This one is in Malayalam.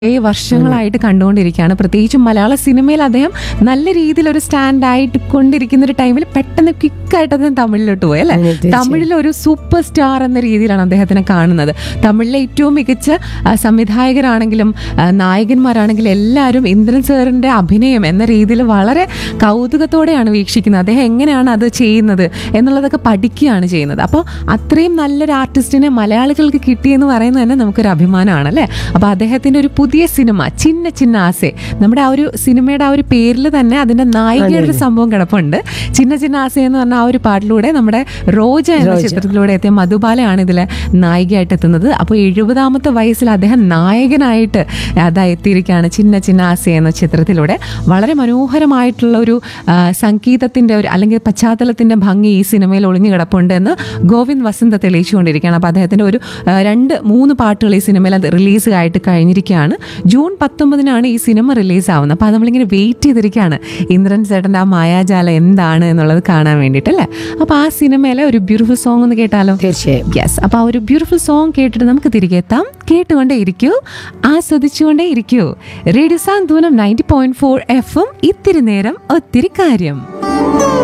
കുറേ വർഷങ്ങളായിട്ട് കണ്ടുകൊണ്ടിരിക്കുകയാണ് പ്രത്യേകിച്ചും മലയാള സിനിമയിൽ അദ്ദേഹം നല്ല രീതിയിൽ ഒരു സ്റ്റാൻഡ് ആയിട്ട് കൊണ്ടിരിക്കുന്ന ഒരു ടൈമിൽ പെട്ടെന്ന് ക്വിക്കായിട്ട് അദ്ദേഹം തമിഴിലോട്ട് പോയി അല്ലേ അതെ, തീർച്ചയായും. തമിഴിൽ ഒരു സൂപ്പർ സ്റ്റാർ എന്ന രീതിയിലാണ് അദ്ദേഹത്തിനെ കാണുന്നത് തമിഴിലെ ഏറ്റവും മികച്ച ആ, സംവിധായകരാണെങ്കിലും ആ, നായകന്മാരാണെങ്കിലും എല്ലാവരും ഇന്ദ്രൻ സാറിന്റെ അഭിനയം എന്ന രീതിയിൽ വളരെ കൗതുകത്തോടെയാണ് വീക്ഷിക്കുന്നത് അദ്ദേഹം എങ്ങനെയാണ് അത് ചെയ്യുന്നത് എന്നുള്ളതൊക്കെ പഠിക്കുകയാണ് ചെയ്യുന്നത് അപ്പോൾ അത്രയും നല്ലൊരു ആർട്ടിസ്റ്റിനെ മലയാളികൾക്ക് കിട്ടിയെന്ന് പറയുന്നത് തന്നെ നമുക്കൊരു അഭിമാനമാണ് അല്ലേ അപ്പോൾ അദ്ദേഹത്തിന്റെ ഒരു പുതിയ സിനിമ ചിന്ന ചിന്ന ആസെ നമ്മുടെ ആ ഒരു സിനിമയുടെ ആ ഒരു പേരിൽ തന്നെ അതിന്റെ നായികയുടെ ഒരു സംഭവം കിടപ്പുണ്ട് ചിന്ന ചിന്ന ആസെ എന്ന് പറഞ്ഞ ആ ഒരു പാട്ടിലൂടെ നമ്മുടെ റോജ എന്ന ചിത്രത്തിലൂടെ എത്തിയ മധുബാലയാണ് ഇതിലെ നായികയായിട്ട് എത്തുന്നത് അപ്പോൾ എഴുപതാമത്തെ വയസ്സിൽ അദ്ദേഹം നായകനായിട്ട് അതാ എത്തിയിരിക്കുകയാണ് ചിന്ന ചിന്ന ആസെ എന്ന ചിത്രത്തിലൂടെ വളരെ മനോഹരമായിട്ടുള്ള ഒരു ആ, സംഗീതത്തിന്റെ ഒരു അല്ലെങ്കിൽ പശ്ചാത്തലത്തിന്റെ ഭംഗി ഈ സിനിമയിൽ ഒളിഞ്ഞു കിടപ്പുണ്ട് എന്ന് ഗോവിന്ദ് വസന്ത തെളിയിച്ചുകൊണ്ടിരിക്കുകയാണ് അപ്പോൾ അദ്ദേഹത്തിന്റെ ഒരു ആ, രണ്ട് മൂന്ന് പാട്ടുകൾ ഈ സിനിമയിൽ അത് റിലീസ് ആയിട്ട് കഴിഞ്ഞിരിക്കുകയാണ് ജൂൺ പത്തൊമ്പതിനാണ് ഈ സിനിമ റിലീസ് ആവുന്നത് അപ്പോൾ നമ്മളിങ്ങനെ വെയിറ്റ് ചെയ്തിരിക്കുകയാണ് ഇന്ദ്രൻ ചേട്ടൻ്റെ ആ മായാജാലം എന്താണ് എന്നുള്ളത് കാണാൻ വേണ്ടിയിട്ട് അല്ലേ അപ്പോൾ ആ സിനിമയിലെ ഒരു ബ്യൂട്ടിഫുൾ സോങ് ഒന്ന് കേട്ടാലോ തീർച്ചയായും യെസ് അപ്പോൾ ആ ഒരു ബ്യൂട്ടിഫുൾ സോങ് കേട്ടിട്ട് നമുക്ക് തിരികെ എത്താം കേട്ടുകൊണ്ടേ ഇരിക്കൂ ആസ്വദിച്ചുകൊണ്ടേ ഇരിക്കൂ radio Santhwanam ninety point four എഫും ഇത്തിരി നേരം ഒത്തിരി കാര്യം